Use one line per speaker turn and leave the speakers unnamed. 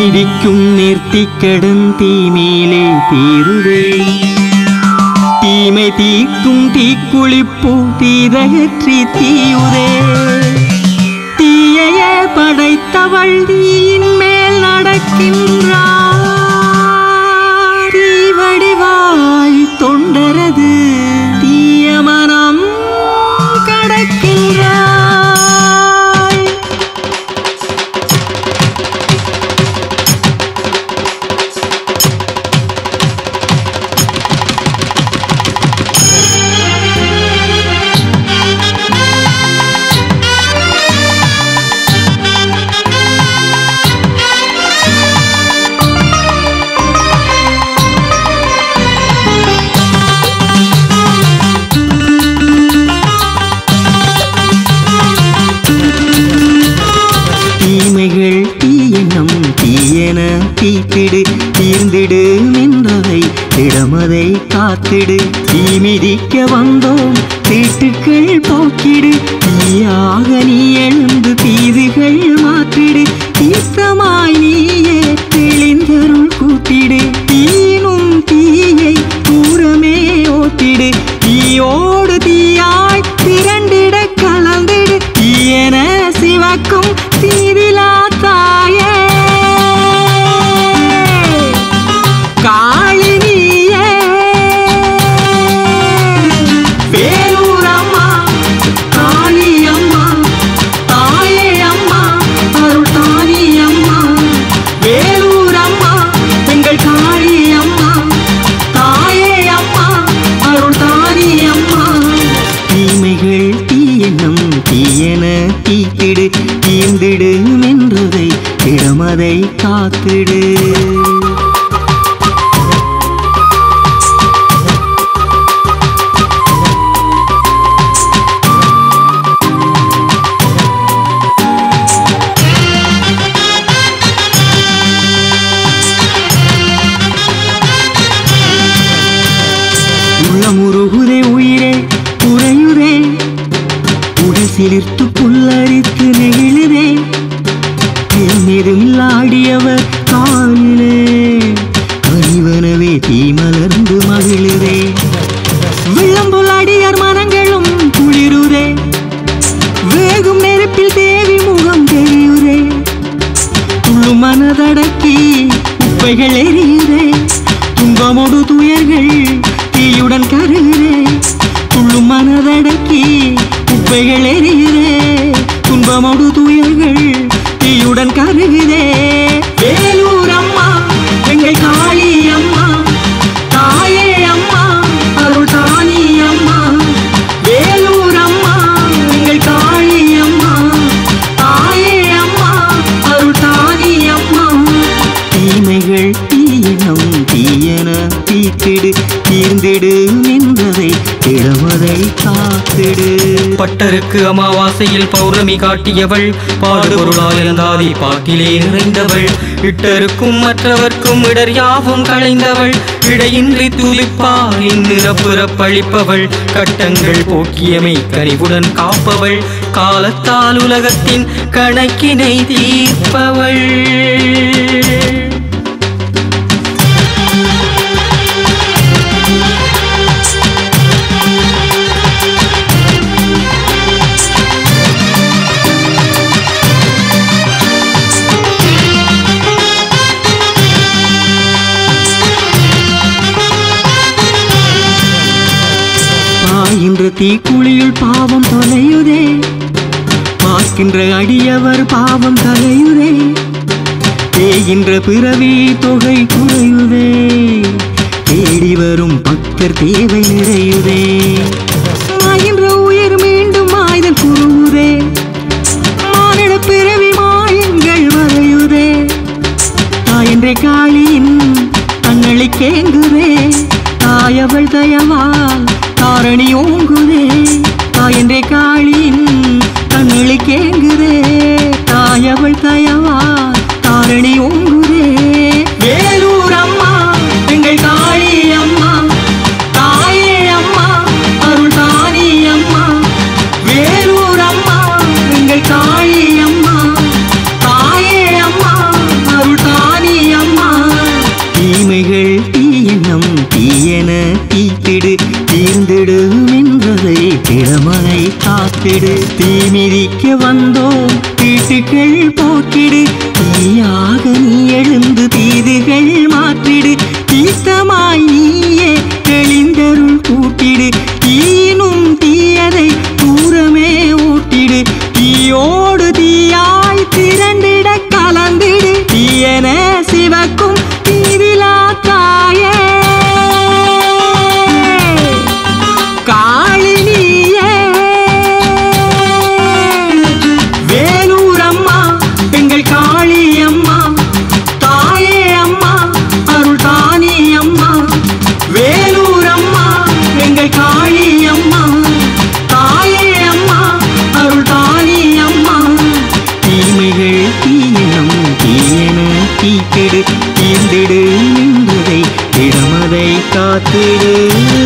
തീമിരിക്കും നിർത്തിക്കടും തീമേലെ തീരുവേ தீமை தீக்கும் தீக்குளிப்பூ தீதகற்றி தீயுதே தீயைய படைத்தவள் தீயின் மேல் நடக்கின்றார் தீவடிவாய் தொண்டரது தீய மனம் கடக்கின்றாய் தீமைகள் தீயனம் தீயன தீத்திடு தீர்ந்திடு நின்றதை திடமதை காத்திடு தீமிதிக்க வந்தோம் தீட்டுக்கள் போக்கிடு தீயாக நீ எழுந்து தீதுகள் மாற்றிடு தீர்த்தமாய் நீயே தெளிந்தருள் கூட்டிடு தீனும் தீயை தூரமே ஓட்டிடு தீயோடு தீயாய் திரண்டிட கலந்திடு தீயன சிவக்கும் தீதிலா தாயே காளினியே வேலூரம்மா காளியம்மா தாயே அம்மா அருள் தானி அம்மா வேலூரம்மா எங்கள் காளியம்மா தாயே அம்மா அருள் தானி அம்மா தீமைகள் தீயனம் தீயன தீத்திடு தீர்ந்திடு மென்றதை திடமதை காத்திடு உள்ளமுருகுதே உயிரே உறையுதே உடல் சிலிர்த்து புல்லரித்து நெகிழுதே ஆடியவர் காலிலே கனிவனவே தீமலர்ந்து மகிழுதே வெள்ளம்புல் அடியார் மனங்களும் குளிருதே வேகும் நெருப்பில் தேவி முகம் தெரியுதே துள்ளு மனதடக்கி உப்பைகள் எரியுதே துன்பமோடு துயர்கள் தீயுடன் கருகிறே துள்ளு மனதடக்கி உப்பைகள் எரியுதே துன்பமோடு துயர்கள் தீயுடன் கருகிறே வேலூர் அம்மா எங்கள் காளி அம்மா தாயே அம்மா அருள் தானி அம்மா வேலூர் அம்மா எங்கள் காளி அம்மா தாயே அம்மா அருள் தானி அம்மா தீமைகள் தீயினம் தீயன தீத்திடு தீர்ந்திடு நின்றதை திடமதை காத்திடு
பட்டருக்கு அமாவாசையில் பௌர்ணமி காட்டியவள் பாடுபொருளாயிருந்தாதி பாட்டிலே நிறைந்தவள் இட்டருக்கும் மற்றவர்க்கும் இடர் யாவும் களைந்தவள் இடையின்றி துளிப்பார் இந்நிறப்புறப்பழிப்பவள் கட்டங்கள் போக்கியமை கனிவுடன் காப்பவள் காலத்தால் உலகத்தின் கணக்கினை தீர்ப்பவள்
பாயின்ற தீக்குழியுள் பாவம் தொலையுதே பார்க்கின்ற அடியவர் பாவம் தலையுதே தேகின்ற பிறவி தொகை குறையுதே தேடி வரும் பக்தர் தேவை நிறையுதே மாயின்ற உயிர் மீண்டும் மாய்தல் குருவுதே மானிட பிறவி மாயங்கள் வரையுதே தாயன்றே காளியின் தங்களை கேங்குதே தாயவள் தயவால் தாரணி ஓங்குதே தாயன்றே காளியின் தங்களை கேங்குதே தாயவள் தயவால் தாரணி ஓங்குதே வேலூர் அம்மா எங்கள் காளி அம்மா தாயே அம்மா அருள் தானி அம்மா வேலூர் அம்மா எங்கள் காளி அம்மா தாயே அம்மா அருள் தானி காத்திடு தீமிதிக்க வந்தோம் தீட்டுகள் போக்கிடு தீயாக நீ எழுந்து தீதுகள் மாற்றிடு தீர்த்தமாய் நீயே தெளிந்தருள் கூட்டிடு தீனும் தீயதை தூரமே ஊட்டிடு தீயோடு தீயாய் திரண்டிட கலந்திடு தீயன சிவக்கும் தீவிலா தாயே காளினியே வேலூரம்மா எங்கள் காளி அம்மா தாயே அம்மா அருள் தானி அம்மா வேலூரம்மா எங்கள் காளி அம்மா தாயே அம்மா அருள் தானி அம்மா தீமைகள் தீயனம் தீயன தீக்கிடு தீர்ந்திடு நின்றதை இடமதை காத்திடு